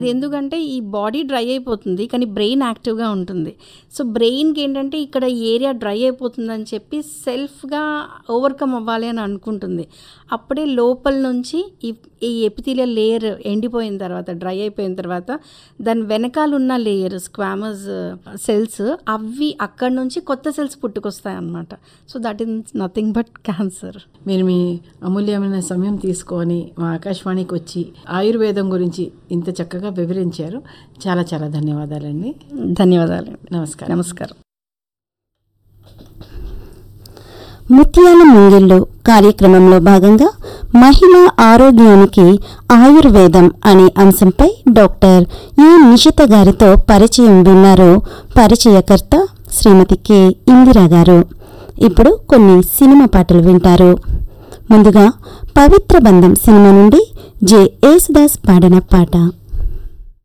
ఎందుకంటే ఈ body dry అయిపోతుంది కానీ బ్రెయిన్ యాక్టివ్గా ఉంటుంది సో బ్రెయిన్కి ఏంటంటే ఇక్కడ ఏరియా డ్రై అయిపోతుందని చెప్పి సెల్ఫ్గా ఓవర్కమ్ అవ్వాలి అని అనుకుంటుంది అప్పుడే లోపల నుంచి ఈ ఈ ఎపిథీలియల్ లేయర్ ఎండిపోయిన తర్వాత డ్రై అయిపోయిన తర్వాత దాని వెనకాల ఉన్న లేయర్ స్క్వామస్ సెల్స్ అవి అక్కడ నుంచి కొత్త సెల్స్ పుట్టుకొస్తాయి అన్నమాట so that is nothing but cancer మీరు మీ అమూల్యమైన సమయం తీసుకొని మా ఆకాశవాణికి వచ్చి ఆయుర్వేదం గురించి ఇంత చక్కగా వివరించారు చాలా చాలా ధన్యవాదాలండి ధన్యవాదాలు నమస్కారం నమస్కారం ముత్యాల ముంగిళ్ళు కార్యక్రమంలో భాగంగా మహిళా ఆరోగ్యానికి ఆయుర్వేదం అనే అంశంపై డాక్టర్ ఈ నిషిత గారితో పరిచయం విన్నారు పరిచయకర్త శ్రీమతి కె ఇందిరా గారు ఇప్పుడు కొన్ని సినిమా పాటలు వింటారు ముందుగా పవిత్ర బంధం సినిమా నుండి జె యేసుదాస్ పాడిన పాట